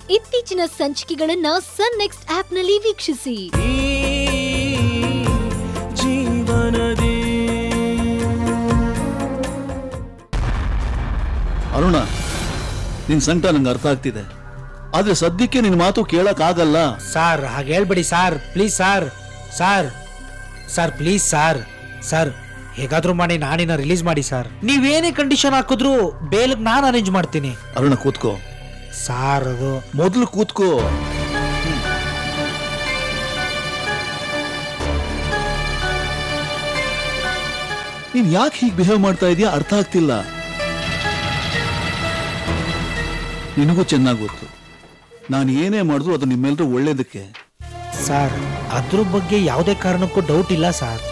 ಇತ್ತೀಚಿನ ಸಂಚಿಕೆಗಳನ್ನ ಸನ್ ನೆಕ್ಸ್ಟ್ ಆಪ್ನಲ್ಲಿ ವೀಕ್ಷಿಸಿ ಈ ಜೀವನದಿ ಅರುಣ ನಿನ್ ಸಂಕಟ ನಂಗೆ ಅರ್ಥ ಆಗ್ತಿದೆ ಆದ್ರೆ ಸದ್ಯಕ್ಕೆ ನಿನ್ ಮಾತು ಕೇಳಕ್ ಆಗಲ್ಲ ಸಾರ್ ಹಾಗೆ ಹೇಳ್ಬೇಡಿ sir please sir sir sir please sir sir ಹೇಗಾದ್ರೂ ಮಾಡಿ ನಾನಿನ ರಿಲೀಸ್ ಮಾಡಿ ಸರ್ ನೀವೇನೇ ಕಂಡೀಷನ್ ಹಾಕಿದ್ರು ಬೇಲ್ಗೆ ನಾನು ಅರೇಂಜ್ ಮಾಡ್ತೀನಿ ಅರುಣ ಕೂತ್ಕೋ ಸಾರ್ ಅದು ಮೊದ್ಲು ಕೂತ್ಕೋ ನೀನ್ ಯಾಕೆ ಹೀಗೆ ಬಿಹೇವ್ ಮಾಡ್ತಾ ಇದೀಯಾ ಅರ್ಥ ಆಗ್ತಿಲ್ಲ ನಿನಗೂ ಚೆನ್ನಾಗಿ ಗೊತ್ತು ನಾನು ಏನೇ ಮಾಡಿದ್ರು ಅದು ನಿಮ್ಮೆಲ್ಲರೂ ಒಳ್ಳೇದಕ್ಕೆ ಸರ್ ಅದ್ರ ಬಗ್ಗೆ ಯಾವುದೇ ಕಾರಣಕ್ಕೂ ಡೌಟ್ ಇಲ್ಲ ಸರ್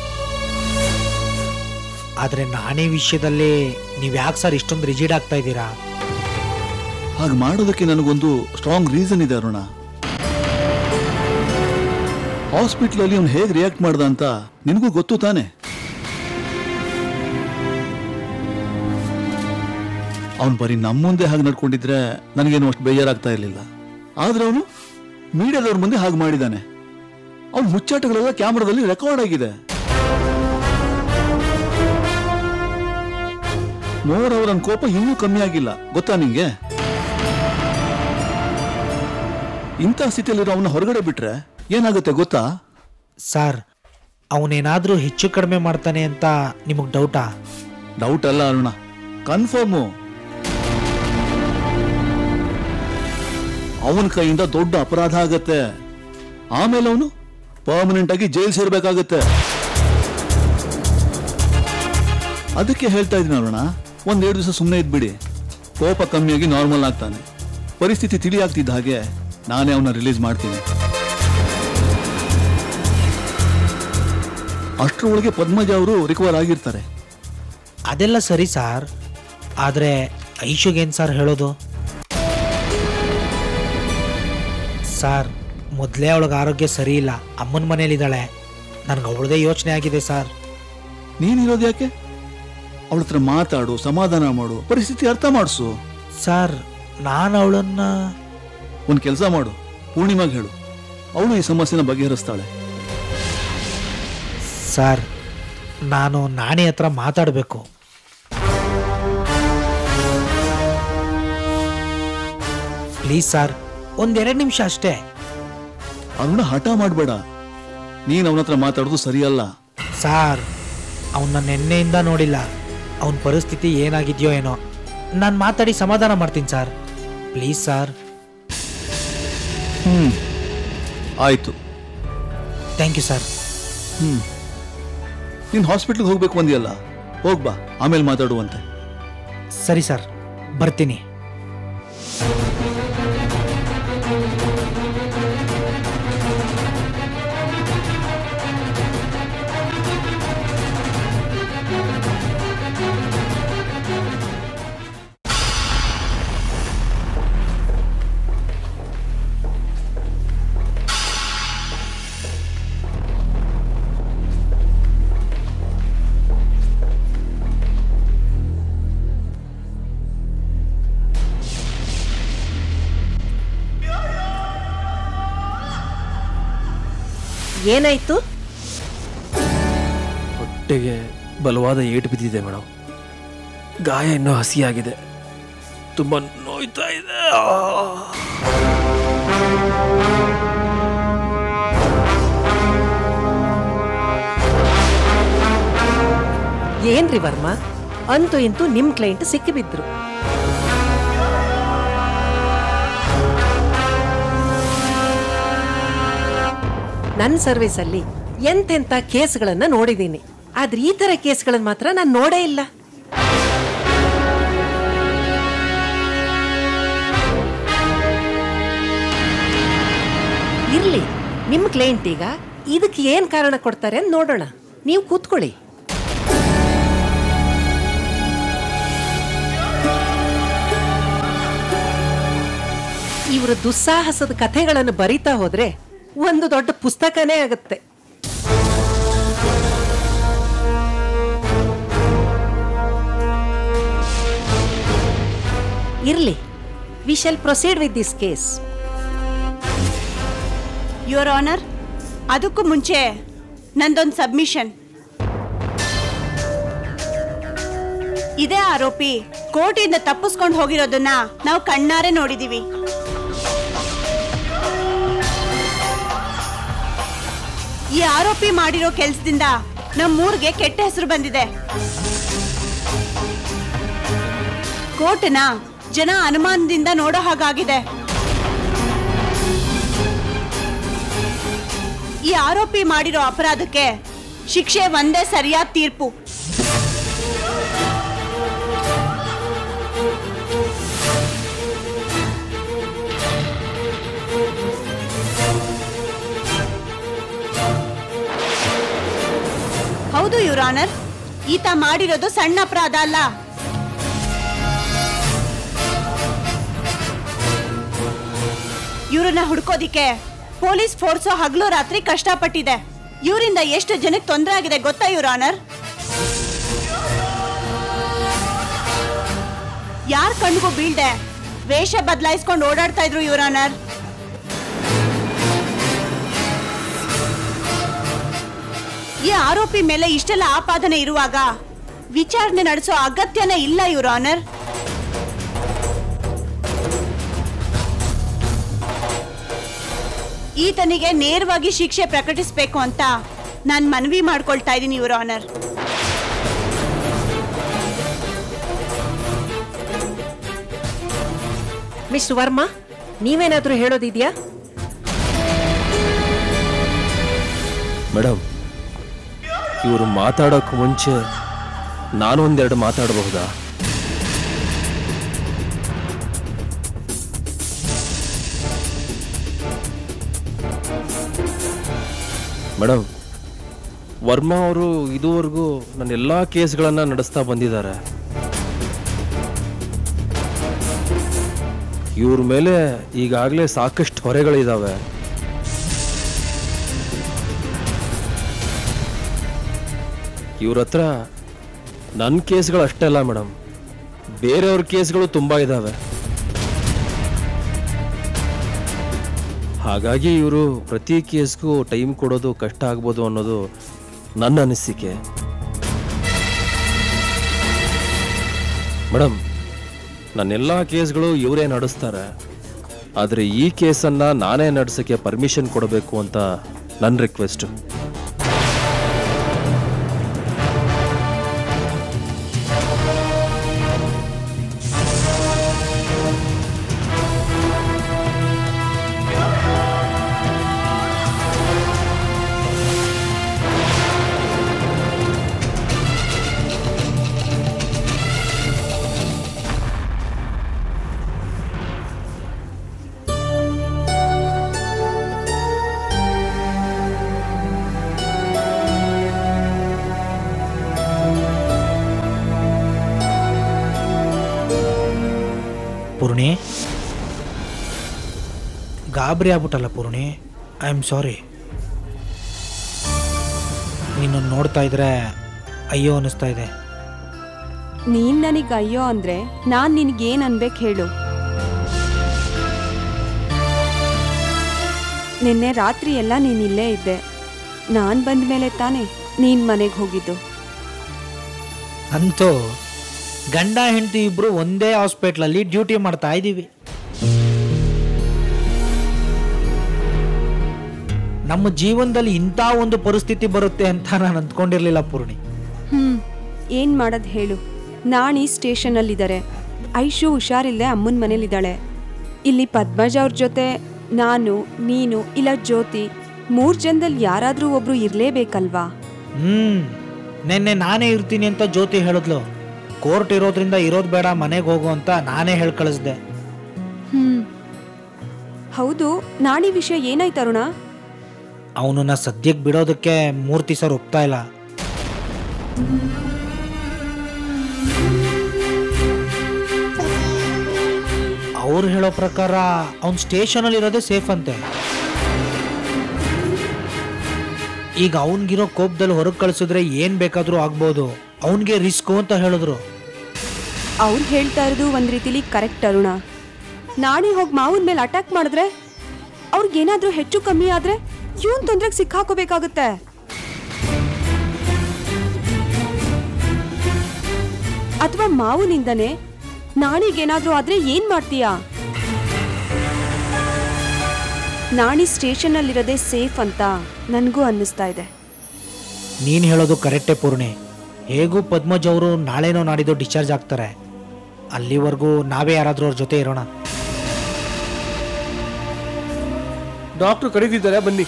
ಆದ್ರೆ ನಾನೇ ವಿಷಯದಲ್ಲಿ ನೀವ್ ಯಾಕೆ ಸರ್ ಇಷ್ಟೊಂದು ರಿಜಿಡ್ ಆಗ್ತಾ ಇದ್ದೀರಾ ಹಾಗೆ ಮಾಡೋದಕ್ಕೆ ನನಗೊಂದು ಸ್ಟ್ರಾಂಗ್ ರೀಸನ್ ಇದೆ ಅರುಣ ಹಾಸ್ಪಿಟ್ಲಲ್ಲಿ ಅವ್ನು ಹೇಗೆ ರಿಯಾಕ್ಟ್ ಮಾಡ್ದ ಅಂತ ನಿನಗೂ ಗೊತ್ತು ತಾನೆ ಅವನು ಬರೀ ನಮ್ಮ ಮುಂದೆ ಹಾಗೆ ನಡ್ಕೊಂಡಿದ್ರೆ ನನಗೇನು ಅಷ್ಟು ಬೇಜಾರಾಗ್ತಾ ಇರಲಿಲ್ಲ ಆದ್ರೆ ಅವನು ಮೀಡಿಯಾದವ್ರ ಮುಂದೆ ಹಾಗೆ ಮಾಡಿದ್ದಾನೆ ಅವನ ಮುಚ್ಚಾಟಗಳೆಲ್ಲ ಕ್ಯಾಮ್ರಾದಲ್ಲಿ ರೆಕಾರ್ಡ್ ಆಗಿದೆ ಮೋರ್ ಅವರ ಕೋಪ ಇನ್ನೂ ಕಮ್ಮಿ ಆಗಿಲ್ಲ ಗೊತ್ತಾ ನಿಂಗೆ ಇಂಥ ಸ್ಥಿತಿಯಲ್ಲಿರೋ ಅವನ ಹೊರಗಡೆ ಬಿಟ್ರೆ ಏನಾಗುತ್ತೆ ಗೊತ್ತಾ ಸರ್ ಅವನೇನಾದ್ರೂ ಹೆಚ್ಚು ಕಡಿಮೆ ಮಾಡ್ತಾನೆ ಅಂತ ನಿಮಗ್ ಡೌಟಾ ಡೌಟ್ ಅಲ್ಲ ಅರುಣ ಕನ್ಫರ್ಮು ಅವನ ಕೈಯಿಂದ ದೊಡ್ಡ ಅಪರಾಧ ಆಗತ್ತೆ ಆಮೇಲೆ ಅವನು ಪರ್ಮನೆಂಟ್ ಆಗಿ ಜೈಲ್ ಸೇರ್ಬೇಕಾಗತ್ತೆ ಅದಕ್ಕೆ ಹೇಳ್ತಾ ಇದ್ದೀನಿ ಅರುಣ ಒಂದೆರಡು ದಿವಸ ಸುಮ್ಮನೆ ಇದ್ಬಿಡಿ ಕೋಪ ಕಮ್ಮಿಯಾಗಿ ನಾರ್ಮಲ್ ಆಗ್ತಾನೆ ಪರಿಸ್ಥಿತಿ ತಿಳಿ ಆಗ್ತಿದ್ದ ಹಾಗೆ ನಾನೇ ಅವನ್ನ ರಿಲೀಸ್ ಮಾಡ್ತೀನಿ ಅಷ್ಟರೊಳಗೆ ಪದ್ಮಜ ಅವರು ರಿಕವರ್ ಆಗಿರ್ತಾರೆ ಅದೆಲ್ಲ ಸರಿ ಸರ್ ಆದ್ರೆ ಐಶುಗೇನ್ ಸರ್ ಹೇಳೋದು ಸರ್ ಮೊದಲೇ ಅವಳಿಗೆ ಆರೋಗ್ಯ ಸರಿ ಇಲ್ಲ ಅಮ್ಮನ ಮನೇಲಿದ್ದಾಳೆ ನನಗೆ ಅವಳದೇ ಯೋಚನೆ ಆಗಿದೆ ಸರ್ ನೀನಿರೋದು ಯಾಕೆ ಅವಳ ಹತ್ರ ಮಾತಾಡು ಸಮಾಧಾನ ಮಾಡು ಪರಿಸ್ಥಿತಿ ಅರ್ಥ ಮಾಡಿಸು ಸರ್ ನಾನು ಅವಳನ್ನ ಒಂದು ಕೆಲಸ ಮಾಡು ಪೂರ್ಣಿಮಾಗ್ ಹೇಳು ಅವಳು ಈ ಸಮಸ್ಯೆನ ಬಗೆಹರಿಸ್ತಾಳೆ ಸರ್ ನಾನು ನಾಣಿ ಹತ್ರ ಮಾತಾಡಬೇಕು ಪ್ಲೀಸ್ ಸರ್ ಒಂದೆರಡು ನಿಮಿಷ ಅಷ್ಟೇ ಅವನ ಹಠ ಮಾಡಬೇಡ ನೀನ್ ಅವನ ಹತ್ರ ಮಾತಾಡೋದು ಸರಿಯಲ್ಲ ಸಾರ್ ಅವನ್ನ ನಿನ್ನೆಯಿಂದ ನೋಡಿಲ್ಲ ಅವನ ಪರಿಸ್ಥಿತಿ ಏನಾಗಿದೆಯೋ ಏನೋ ನಾನು ಮಾತಾಡಿ ಸಮಾಧಾನ ಮಾಡ್ತೀನಿ ಸರ್ ಪ್ಲೀಸ್ ಸರ್ ಹ್ಮ್ ಆಯ್ತು ಥ್ಯಾಂಕ್ ಯು ಸರ್ ಹ್ಮ್ ನೀನ್ ಹಾಸ್ಪಿಟ್ಲಿಗೆ ಹೋಗ್ಬೇಕು ಅಂದಿಯಲ್ಲ ಹೋಗ್ಬಾ ಆಮೇಲೆ ಮಾತಾಡುವಂತೆ ಸರಿ ಸರ್ ಬರ್ತೀನಿ ಏನಾಯ್ತು ಹೊಟ್ಟೆಗೆ ಬಲವಾದ ಏಟು ಬಿದ್ದಿದೆ ಮೇಡಮ್ ಗಾಯ ಇನ್ನೂ ಹಸಿಯಾಗಿದೆ ತುಂಬ ನೋಯ್ತಾ ಇದೆ ಆ. ಏನ್ರಿ ವರ್ಮ ಅಂತೂ ಇಂತೂ ನಿಮ್ ಕ್ಲೈಂಟ್ ಸಿಕ್ಕಿಬಿದ್ರು ನನ್ನ ಸರ್ವಿಸ್ ಅಲ್ಲಿ ಎಂತೆಂತ ಕೇಸ್ಗಳನ್ನ ನೋಡಿದ್ದೀನಿ ಆದ್ರೆ ಈ ತರ ಕೇಸ್ಗಳನ್ನ ಮಾತ್ರ ನಾನು ನೋಡೇ ಇಲ್ಲ ಇರ್ಲಿ ನಿಮ್ ಕ್ಲೈಂಟ್ ಈಗ ಇದಕ್ಕೆ ಏನ್ ಕಾರಣ ಕೊಡ್ತಾರೆ ಅಂತ ನೋಡೋಣ ನೀವು ಕೂತ್ಕೊಳ್ಳಿ ಇವರು ದುಸ್ಸಾಹಸದ ಕಥೆಗಳನ್ನು ಬರಿತಾ ಹೋದ್ರೆ ಒಂದು ದೊಡ್ಡ ಪುಸ್ತಕನೇ ಆಗುತ್ತೆ ಇರ್ಲಿ we shall proceed with this case your honour ಅದಕ್ಕೂ ಮುಂಚೆ ನಂದೊಂದು ಸಬ್ಮಿಷನ್ ಇದೇ ಆರೋಪಿ ಕೋರ್ಟಿಂದ ತಪ್ಪಿಸ್ಕೊಂಡು ಹೋಗಿರೋದನ್ನ ನಾವು ಕಣ್ಣಾರೆ ನೋಡಿದೀವಿ ಈ ಆರೋಪಿ ಮಾಡಿರೋ ಕೆಲ್ಸದಿಂದ ನಮ್ಮೂರ್ಗೆ ಕೆಟ್ಟ ಹೆಸರು ಬಂದಿದೆ ಕೋರ್ಟ್ನ ಜನ ಅನುಮಾನದಿಂದ ನೋಡೋ ಹಾಗಾಗಿದೆ ಈ ಆರೋಪಿ ಮಾಡಿರೋ ಅಪರಾಧಕ್ಕೆ ಶಿಕ್ಷೆ ಒಂದೇ ಸರಿಯಾದ ತೀರ್ಪು ಹೌದು ಯುವರ್ ಆನರ್ ಈತ ಮಾಡಿರೋದು ಸಣ್ಣ ಅಪರಾಧ ಅಲ್ಲ ಇವ್ರನ್ನ ಹುಡ್ಕೋದಿಕ್ಕೆ ಪೊಲೀಸ್ ಫೋರ್ಸು ಹಗಲು ರಾತ್ರಿ ಕಷ್ಟಪಟ್ಟಿದೆ ಇವರಿಂದ ಎಷ್ಟು ಜನಕ್ಕೆ ತೊಂದರೆ ಆಗಿದೆ ಗೊತ್ತಾ ಯುವರ್ ಆನರ್ ಯಾರ ಕಣ್ಗೂ ಬೀಳ್ದೆ ವೇಷ ಬದಲಾಯಿಸ್ಕೊಂಡು ಓಡಾಡ್ತಾ ಇದ್ರು ಯುವರ್ ಆನರ್ ಈ ಆರೋಪಿ ಮೇಲೆ ಇಷ್ಟೆಲ್ಲ ಆಪಾದನೆ ಇರುವಾಗ ವಿಚಾರಣೆ ನಡೆಸೋ ಅಗತ್ಯನೇ ಇಲ್ಲ ಯುವರ್ ಆನರ್ ಈತನಿಗೆ ನೇರವಾಗಿ ಶಿಕ್ಷೆ ಪ್ರಕಟಿಸಬೇಕು ಅಂತ ನಾನು ಮನವಿ ಮಾಡ್ಕೊಳ್ತಾ ಇದ್ದೀನಿ ಯುವರ್ ಆನರ್ ಮಿಸ್ ವರ್ಮಾ ನೀವೇನಾದ್ರೂ ಹೇಳೋದಿದ್ಯಾ ಮೇಡಮ್ ಇವರು ಮಾತಾಡೋಕೆ ಮುಂಚೆ ನಾನು ಒಂದೆರಡು ಮಾತಾಡಬಹುದಾ ಮೇಡಮ್ ವರ್ಮಾ ಅವರು ಇದುವರೆಗೂ ನನ್ನ ಎಲ್ಲ ಕೇಸ್ಗಳನ್ನು ನಡೆಸ್ತಾ ಬಂದಿದ್ದಾರೆ ಇವ್ರ ಮೇಲೆ ಈಗಾಗಲೇ ಸಾಕಷ್ಟು ಹೊರೆಗಳಿದ್ದಾವೆ ಇವ್ರ ಹತ್ರ ನನ್ನ ಕೇಸ್ಗಳು ಅಷ್ಟೇ ಅಲ್ಲ ಮೇಡಮ್ ಬೇರೆಯವ್ರ ಕೇಸ್ಗಳು ತುಂಬ ಇದ್ದಾವೆ ಹಾಗಾಗಿ ಇವರು ಪ್ರತಿ ಕೇಸ್ಗೂ ಟೈಮ್ ಕೊಡೋದು ಕಷ್ಟ ಆಗ್ಬೋದು ಅನ್ನೋದು ನನ್ನ ಅನಿಸಿಕೆ ಮೇಡಮ್ ನನ್ನೆಲ್ಲ ಕೇಸ್ಗಳು ಇವರೇ ನಡೆಸ್ತಾರೆ ಆದರೆ ಈ ಕೇಸನ್ನು ನಾನೇ ನಡೆಸೋಕ್ಕೆ ಪರ್ಮಿಷನ್ ಕೊಡಬೇಕು ಅಂತ ನನ್ನ ರಿಕ್ವೆಸ್ಟು ಪೂರ್ಣಿ ಗಾಬರಿ ಆಗ್ಬಿಟ್ಟಲ್ಲ ಪೂರ್ಣಿ ಐ ಆಮ್ ಸಾರಿ ನಿನ್ನ ನೋಡ್ತಾ ಇದ್ರೆ ಅಯ್ಯೋ ಅನ್ನಿಸ್ತಾ ಇದೆ ನೀನ್ ನನಗೆ ಅಯ್ಯೋ ಅಂದ್ರೆ ನಾನ್ ನಿನಗೇನ್ ಅನ್ಬೇಕು ಹೇಳು ನಿನ್ನೆ ರಾತ್ರಿ ಎಲ್ಲ ನೀನ್ ಇಲ್ಲೇ ಇದ್ದೆ ನಾನ್ ಬಂದ ಮೇಲೆ ತಾನೇ ನೀನ್ ಮನೆಗೆ ಹೋಗಿದ್ದು ಅಂತೂ ಗಂಡ ಹೆಂಡತಿ ಇಬ್ರು ಒಂದೇ ಹಾಸ್ಪಿಟ್ಲಲ್ಲಿ ಡ್ಯೂಟಿ ಮಾಡ್ತಾ ಇದ್ದೀವಿ ನಮ್ಮ ಜೀವನದಲ್ಲಿ ಇಂಥ ಒಂದು ಪರಿಸ್ಥಿತಿ ಬರುತ್ತೆ ಅಂತ ನಾನು ಅಂದ್ಕೊಂಡಿರ್ಲಿಲ್ಲ ಪೂರ್ಣಿ ಹ್ಮ್ ಏನ್ ಮಾಡೋದ್ ಹೇಳು ನಾಣಿ ಸ್ಟೇಷನಲ್ಲಿದ್ದಾರೆ ಐಶು ಹುಷಾರಿಲ್ಲದೆ ಅಮ್ಮನ ಮನೇಲಿದ್ದಾಳೆ ಇಲ್ಲಿ ಪದ್ಮಜ ಅವ್ರ ಜೊತೆ ನಾನು ನೀನು ಇಲ್ಲ ಜ್ಯೋತಿ ಮೂರ್ ಜನದಲ್ಲಿ ಯಾರಾದ್ರೂ ಒಬ್ರು ಇರ್ಲೇಬೇಕಲ್ವಾ ಹ್ಮ್ ನಿನ್ನೆ ನಾನೇ ಇರ್ತೀನಿ ಅಂತ ಜ್ಯೋತಿ ಹೇಳಿದ್ಲು ಕೋರ್ಟ್ ಇರೋದ್ರಿಂದ ಇರೋದು ಬೇಡ ಮನೆಗೆ ಹೋಗು ಅಂತ ನಾನೇ ಹೇಳಿ ಕಳಿಸ್ದೆ ಹ್ಮ್ ಹೌದು ನಾಣಿ ವಿಷಯ ಏನಾಯ್ತು ಅರುಣ ಅವನನ್ನ ಸದ್ಯಕ್ಕೆ ಬಿಡೋದಕ್ಕೆ ಮೂರ್ತಿ ಸರ್ ಒಪ್ತಾ ಇಲ್ಲ ಅವ್ರು ಹೇಳೋ ಪ್ರಕಾರ ಅವ್ನು ಸ್ಟೇಷನಲ್ಲಿ ಇರೋದೇ ಸೇಫ್ ಅಂತೆ ಈಗ ಅವನಿಗಿರೋ ಕೋಪದಲ್ಲಿ ಹೊರಗೆ ಕಳಿಸಿದ್ರೆ ಏನು ಬೇಕಾದರೂ ಆಗ್ಬೋದು ಅವನಿಗೆ ರಿಸ್ಕು ಅಂತ ಹೇಳಿದ್ರು ಅವ್ರು ಹೇಳ್ತಾ ಇರೋದು ಒಂದ್ ರೀತಿಲಿ ಕರೆಕ್ಟ್ ಅರುಣ ನಾಣಿ ಹೋಗಿ ಮಾವನ ಮೇಲೆ ಅಟ್ಯಾಕ್ ಮಾಡಿದ್ರೆ ಅವ್ರಿಗೇನಾದ್ರೂ ಹೆಚ್ಚು ಕಮ್ಮಿ ಆದ್ರೆ ಇವನ್ ತೊಂದ್ರೆಗೆ ಸಿಕ್ಕಾಕೋಬೇಕಾಗುತ್ತೆ ಅಥವಾ ಮಾವನಿಂದನೇ ನಾಣಿಗೇನಾದ್ರೂ ಆದ್ರೆ ಏನ್ ಮಾಡ್ತೀಯಾ ನಾಣಿ ಸ್ಟೇಷನ್ ಅಲ್ಲಿರೋದೇ ಸೇಫ್ ಅಂತ ನನಗೂ ಅನ್ನಿಸ್ತಾ ಇದೆ ನೀನು ಹೇಳೋದು ಕರೆಕ್ಟೇ ಪೂರ್ಣಿ ಹೇಗೂ ಪದ್ಮಜ್ ಅವರು ನಾಳೆನೋ ನಾಡಿದ್ದು ಡಿಸ್ಚಾರ್ಜ್ ಆಗ್ತಾರೆ ಅಲ್ಲಿವರೆಗೂ ನಾವೇ ಯಾರಾದರೂ ಅವ್ರ ಜೊತೆ ಇರೋಣ ಡಾಕ್ಟ್ರು ಕರೀತಿದ್ದಾರೆ ಬನ್ನಿ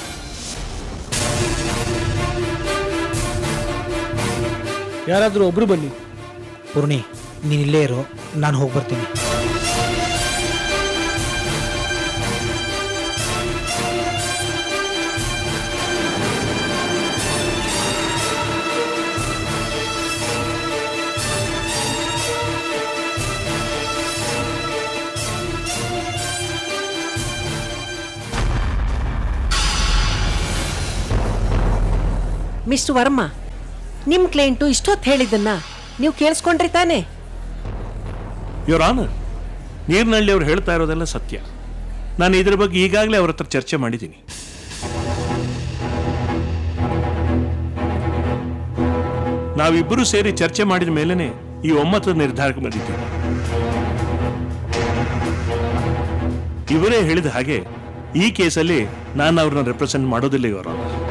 ಯಾರಾದರೂ ಒಬ್ರು ಬನ್ನಿ ಪೂರ್ಣಿ ನೀನು ಇಲ್ಲೇ ಇರು ನಾನು ಹೋಗಿ ಬರ್ತೀನಿ ಮಿಸ್ಟರ್ ವರ್ಮಾ ನಿಮ್ಮ ಕ್ಲೈಂಟು ಇಷ್ಟೊತ್ತು ಹೇಳಿದ್ದನ್ನ ನೀವು ಕೇಳಿಸ್ಕೊಂಡ್ರಿ ತಾನೇ ಯೋರ್ ಆನರ್ ನೀರ್ನಳ್ಳಿ ಅವ್ರು ಹೇಳ್ತಾ ಇರೋದೆಲ್ಲ ಸತ್ಯ ನಾನು ಇದ್ರ ಬಗ್ಗೆ ಈಗಾಗಲೇ ಅವ್ರ ಹತ್ರ ಚರ್ಚೆ ಮಾಡಿದ್ದೀನಿ ನಾವಿಬ್ಬರು ಸೇರಿ ಚರ್ಚೆ ಮಾಡಿದ ಮೇಲೇನೆ ಈ ಒಮ್ಮತದ ನಿರ್ಧಾರಕ್ಕೆ ಬಂದಿದ್ದೀವಿ ಇವರೇ ಹೇಳಿದ ಹಾಗೆ ಈ ಕೇಸಲ್ಲಿ ನಾನು ಅವ್ರನ್ನ ರೆಪ್ರೆಸೆಂಟ್ ಮಾಡೋದಿಲ್ಲ ಇವರ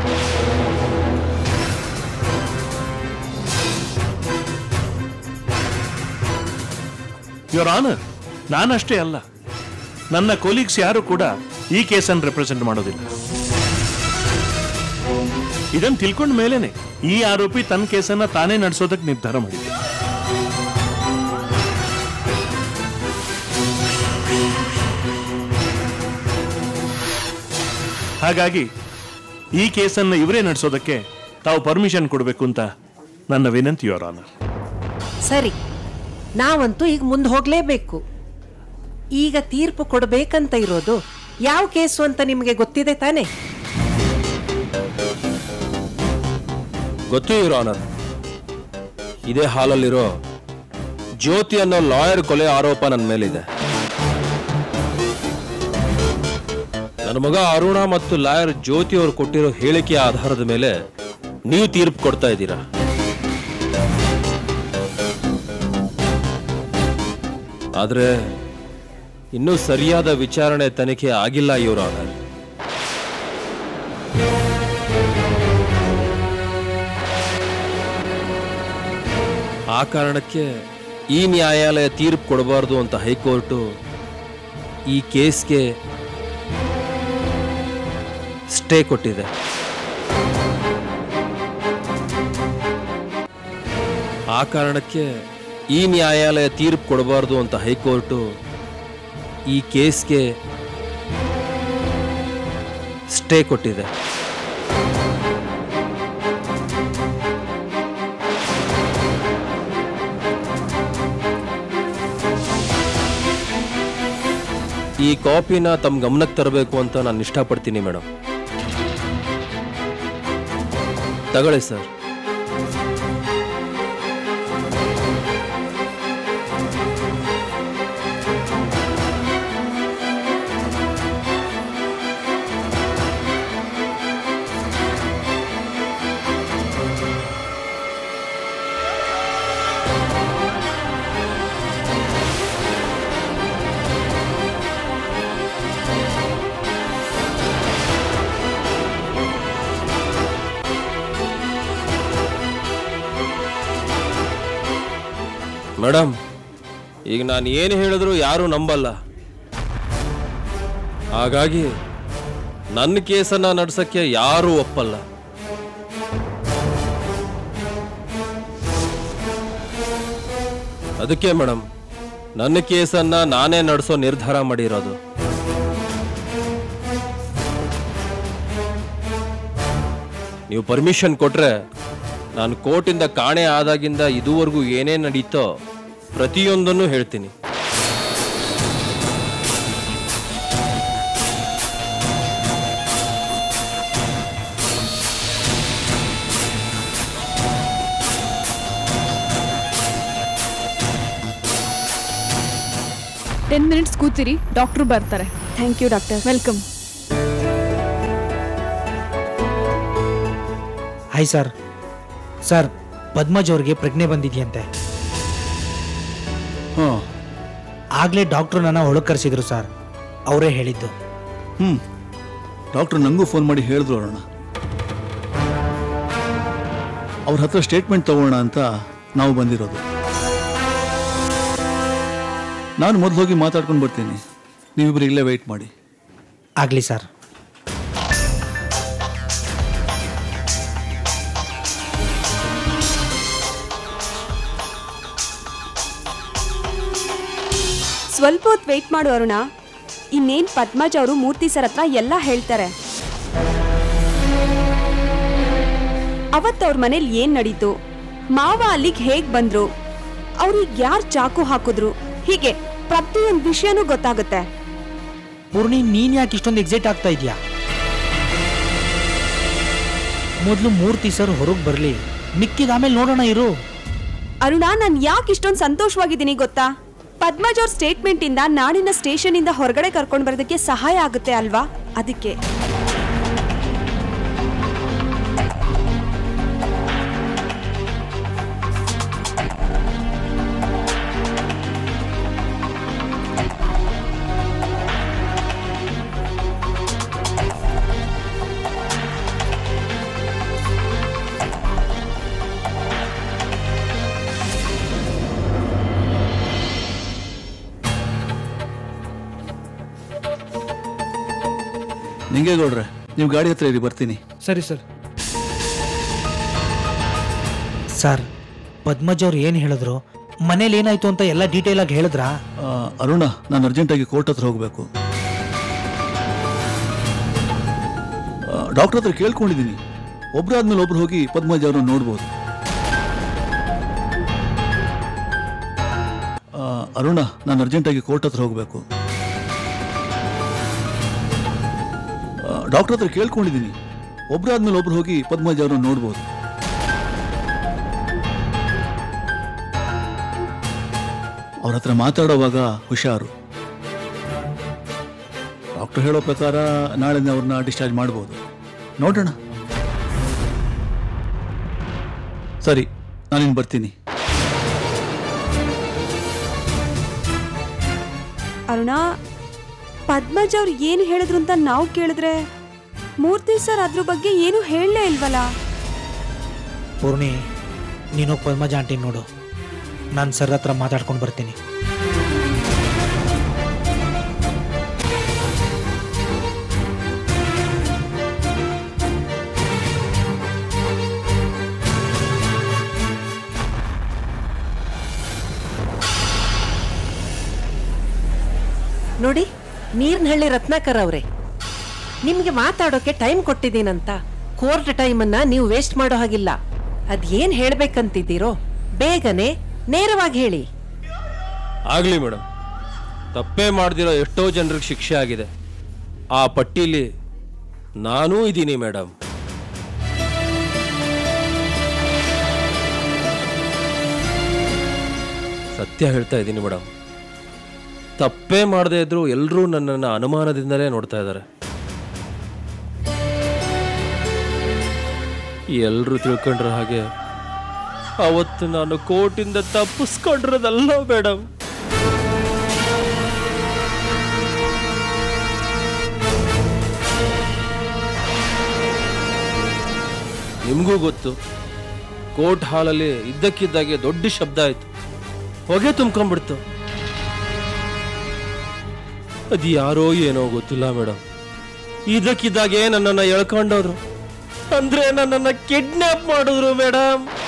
ಯೋರ್ ಆನರ್ ನಾನಷ್ಟೇ ಅಲ್ಲ ನನ್ನ ಕೊಲೀಗ್ಸ್ ಯಾರು ಕೂಡ ಈ ಕೇಸನ್ನು ರೆಪ್ರೆಸೆಂಟ್ ಮಾಡೋದಿಲ್ಲ ಇದನ್ನು ತಿಳ್ಕೊಂಡ ಮೇಲೇನೆ ಈ ಆರೋಪಿ ತನ್ನ ಕೇಸನ್ನ ತಾನೇ ನಡೆಸೋದಕ್ಕೆ ನಿರ್ಧಾರ ಮಾಡಿದ್ದ ಹಾಗಾಗಿ ಈ ಕೇಸನ್ನ ಇವರೇ ನಡೆಸೋದಕ್ಕೆ ತಾವು ಪರ್ಮಿಷನ್ ಕೊಡಬೇಕು ಅಂತ ನನ್ನ ವಿನಂತಿ ಯೋರ್ ಆನರ್ ಸರಿ ನಾವಂತೂ ಈಗ ಮುಂದೆ ಹೋಗಲೇಬೇಕು ಈಗ ತೀರ್ಪು ಕೊಡಬೇಕಂತ ಇರೋದು ಯಾವ ಕೇಸು ಅಂತ ನಿಮಗೆ ಗೊತ್ತಿದೆ ತಾನೇ ಗೊತ್ತು ಇವ್ರ ಆನರ್ ಇದೇ ಹಾಲಲ್ಲಿರೋ ಜ್ಯೋತಿ ಅನ್ನೋ ಲಾಯರ್ ಕೊಲೆ ಆರೋಪ ನನ್ನ ಮೇಲಿದೆ ನನ್ನ ಮಗ ಅರುಣ ಮತ್ತು ಲಾಯರ್ ಜ್ಯೋತಿ ಅವರು ಕೊಟ್ಟಿರೋ ಹೇಳಿಕೆಯ ಆಧಾರದ ಮೇಲೆ ನೀವು ತೀರ್ಪು ಕೊಡ್ತಾ ಇದ್ದೀರಾ ಆದ್ರೆ ಇನ್ನೂ ಸರಿಯಾದ ವಿಚಾರಣೆ ತನಿಖೆ ಆಗಿಲ್ಲ ಇವ್ರ ಆನರ್ ಆ ಕಾರಣಕ್ಕೆ ಈ ನ್ಯಾಯಾಲಯ ತೀರ್ಪು ಕೊಡಬಾರ್ದು ಅಂತ ಹೈಕೋರ್ಟು ಈ ಕೇಸ್ಗೆ ಸ್ಟೇ ಕೊಟ್ಟಿದೆ ಆ ಕಾರಣಕ್ಕೆ ಈ ನ್ಯಾಯಾಲಯ ತೀರ್ಪು ಕೊಡಬಾರ್ದು ಅಂತ ಹೈಕೋರ್ಟು ಈ ಕೇಸ್ಗೆ ಸ್ಟೇ ಕೊಟ್ಟಿದೆ ಈ ಕಾಪಿನ ತಮ್ಮ ಗಮನಕ್ಕೆ ತರಬೇಕು ಅಂತ ನಾನು ಇಷ್ಟಪಡ್ತೀನಿ ಮೇಡಮ್ ತಗೊಳ್ಳಿ ಸರ್ ಮೇಡಮ್ ಈಗ ನಾನು ಏನು ಹೇಳಿದ್ರು ಯಾರೂ ನಂಬಲ್ಲ ಹಾಗಾಗಿ ನನ್ನ ಕೇಸನ್ನ ನಡ್ಸಕ್ಕೆ ಯಾರೂ ಒಪ್ಪಲ್ಲ ಅದಕ್ಕೆ ಮೇಡಮ್ ನನ್ನ ಕೇಸನ್ನ ನಾನೇ ನಡೆಸೋ ನಿರ್ಧಾರ ಮಾಡಿರೋದು ನೀವು ಪರ್ಮಿಷನ್ ಕೊಟ್ರೆ ನಾನು ಕೋರ್ಟಿಂದ ಕಾಣೆ ಆದಾಗಿಂದ ಇದುವರೆಗೂ ಏನೇ ನಡೀತೋ ಪ್ರತಿಯೊಂದನ್ನು ಹೇಳ್ತೀನಿ ಟೆನ್ ಮಿನಿಟ್ಸ್ ಕೂತಿರಿ ಡಾಕ್ಟ್ರು ಬರ್ತಾರೆ thank you doctor welcome hi sir sir Padmaj ಅವ್ರಿಗೆ ಪ್ರಜ್ಞೆ ಬಂದಿದೆಯಂತೆ ಹಾಂ ಆಗ್ಲೇ ಡಾಕ್ಟ್ರು ನನ್ನ ಒಳಗೆ ಕರೆಸಿದ್ರು ಸರ್ ಅವರೇ ಹೇಳಿದ್ದು ಹ್ಞೂ ಡಾಕ್ಟ್ರು ನನಗೂ ಫೋನ್ ಮಾಡಿ ಹೇಳಿದ್ರು ಅರುಣ ಅವ್ರ ಹತ್ರ ಸ್ಟೇಟ್ಮೆಂಟ್ ತಗೊಳ್ಳೋಣ ಅಂತ ನಾವು ಬಂದಿರೋದು ನಾನು ಮೊದಲು ಹೋಗಿ ಮಾತಾಡ್ಕೊಂಡು ಬರ್ತೀನಿ ನೀವಿಬ್ಬರು ಇಲ್ಲೇ ವೆಯ್ಟ್ ಮಾಡಿ ಆಗಲಿ ಸರ್ ಸ್ವಲ್ಪ ಹೊತ್ತು ವೆಯ್ಟ್ ಮಾಡು ಅರುಣ ಇನ್ನೇನ್ ಪದ್ಮಜ್ ಅವರು ಮೂರ್ತಿ ಸರ್ ಹತ್ರ ಎಲ್ಲ ಹೇಳ್ತಾರೆ ಅವತ್ತು ಅವ್ರ ಮನೇಲಿ ಏನ್ ನಡೀತು ಮಾವ ಅಲ್ಲಿಗೆ ಹೇಗ್ ಬಂದ್ರು ಅವ್ರಿಗೆ ಯಾರು ಚಾಕು ಹಾಕಿದ್ರು ಹೀಗೆ ಪ್ರತಿಯೊಂದು ವಿಷಯನೂ ಗೊತ್ತಾಗುತ್ತೆ ಪೂರ್ಣಿ ನೀನ್ ಯಾಕೆ ಇಷ್ಟೊಂದು ಎಕ್ಸೈಟ್ ಆಗ್ತಾ ಇದೆಯಾ ಮೊದಲು ಮೂರ್ತಿ ಸರ್ ಹೊರಗೆ ಬರಲಿ ಮಿಕ್ಕಿದ ಆಮೇಲೆ ನೋಡೋಣ ಇರು ಅರುಣ ನಾನು ಯಾಕೆ ಇಷ್ಟೊಂದು ಸಂತೋಷವಾಗಿದ್ದೀನಿ ಗೊತ್ತಾ ಪದ್ಮಜ್ ಅವ್ರ ಸ್ಟೇಟ್ಮೆಂಟ್ ಇಂದ ನಾಡಿನ ಸ್ಟೇಷನ್ ಇಂದ ಹೊರಗಡೆ ಕರ್ಕೊಂಡು ಬರೋದಕ್ಕೆ ಸಹಾಯ ಆಗುತ್ತೆ ಅಲ್ವಾ ಅದಕ್ಕೆ ನಿಂಗೇಗೌಡ್ರೆ ನೀವು ಗಾಡಿ ಹತ್ರ ಇರಿ ಬರ್ತೀನಿ ಸರಿ ಸರ್ ಸರ್ ಪದ್ಮಜ್ ಅವ್ರು ಏನು ಹೇಳಿದ್ರು ಮನೇಲಿ ಏನಾಯ್ತು ಅಂತ ಎಲ್ಲ ಡೀಟೇಲ್ ಆಗಿ ಹೇಳಿದ್ರಾ ಆ, ಅರುಣ ನಾನು ಅರ್ಜೆಂಟಾಗಿ ಕೋರ್ಟ್ ಹತ್ರ ಹೋಗಬೇಕು ಡಾಕ್ಟರ್ ಹತ್ರ ಕೇಳ್ಕೊಂಡಿದ್ದೀನಿ ಒಬ್ರಾದ್ಮೇಲೆ ಒಬ್ರು ಹೋಗಿ ಪದ್ಮಜ್ ಅವ್ರನ್ನ ನೋಡ್ಬೋದು ಆ, ಅರುಣ ನಾನು ಅರ್ಜೆಂಟಾಗಿ ಕೋರ್ಟ್ ಹತ್ರ ಹೋಗಬೇಕು ಡಾಕ್ಟರ್ ಹತ್ರ ಕೇಳ್ಕೊಂಡಿದ್ದೀನಿ ಒಬ್ರಾದ್ಮೇಲೆ ಒಬ್ರು ಹೋಗಿ ಪದ್ಮಜ್ ಅವ್ರನ್ನ ನೋಡ್ಬೋದು ಅವ್ರ ಹತ್ರ ಮಾತಾಡೋವಾಗ ಹುಷಾರು ಡಾಕ್ಟರ್ ಹೇಳೋ ಪ್ರಕಾರ ನಾಳೆ ಅವ್ರನ್ನ ಡಿಸ್ಚಾರ್ಜ್ ಮಾಡ್ಬೋದು ನೋಡೋಣ ಸರಿ ನಾನಿನ್ ಬರ್ತೀನಿ ಅರುಣ ಪದ್ಮಜ್ ಅವ್ರು ಏನು ಹೇಳಿದ್ರು ಅಂತ ನಾವು ಕೇಳಿದ್ರೆ ಮೂರ್ತಿ ಸರ್ ಅದ್ರ ಬಗ್ಗೆ ಏನು ಹೇಳಲೇ ಇಲ್ವಲ್ಲ ಪೂರ್ಣಿ ನೀನು ಪದ್ಮಜ ಆಂಟಿ ನೋಡು ನಾನು ಸರ್ ಹತ್ರ ಮಾತಾಡ್ಕೊಂಡು ಬರ್ತೀನಿ ನೋಡಿ ನೀರ್ನಹಳ್ಳಿ ರತ್ನಾಕರ್ ಅವರೇ ನಿಮಗೆ ಮಾತಾಡೋಕೆ ಟೈಮ್ ಕೊಟ್ಟಿದ್ದೀನಂತ ಕೋರ್ಟ್ ಟೈಮನ್ನ ನೀವು ವೇಸ್ಟ್ ಮಾಡೋ ಹಾಗಿಲ್ಲ ಅದೇನ್ ಹೇಳ್ಬೇಕಂತಿದ್ದೀರೋ ಬೇಗನೆ ನೇರವಾಗಿ ಹೇಳಿ ಆಗಲಿ ಮೇಡಮ್ ತಪ್ಪೇ ಮಾಡ್ದಿರೋ ಎಷ್ಟೋ ಜನರಿಗೆ ಶಿಕ್ಷೆ ಆಗಿದೆ ಆ ಪಟ್ಟೀಲಿ ನಾನೂ ಇದ್ದೀನಿ ಮೇಡಮ್ ಸತ್ಯ ಹೇಳ್ತಾ ಇದ್ದೀನಿ ಮೇಡಮ್ ತಪ್ಪೇ ಮಾಡದೇ ಇದ್ರು ಎಲ್ಲರೂ ನನ್ನನ್ನು ಅನುಮಾನದಿಂದಲೇ ನೋಡ್ತಾ ಇದ್ದಾರೆ ಎಲ್ಲರೂ ತಿಳ್ಕೊಂಡ್ರ ಹಾಗೆ ಅವತ್ತು ನಾನು ಕೋರ್ಟಿಂದ ತಪ್ಪಿಸ್ಕೊಂಡಿರೋದಲ್ಲ ಮೇಡಮ್ ನಿಮಗೂ ಗೊತ್ತು ಕೋರ್ಟ್ ಹಾಲಲ್ಲಿ ಇದ್ದಕ್ಕಿದ್ದಾಗೆ ದೊಡ್ಡ ಶಬ್ದ ಆಯ್ತು ಹೊಗೆ ತುಂಬ್ಕೊಂಡ್ಬಿಡ್ತು ಅದು ಯಾರೋ ಏನೋ ಗೊತ್ತಿಲ್ಲ ಮೇಡಮ್ ಇದಕ್ಕಿದ್ದಾಗೆ ನನ್ನನ್ನು ಎಳ್ಕೊಂಡವ್ರು ಅಂದ್ರೆ ನನ್ನನ್ನು ಕಿಡ್ನಾಪ್ ಮಾಡಿದ್ರು ಮೇಡಮ್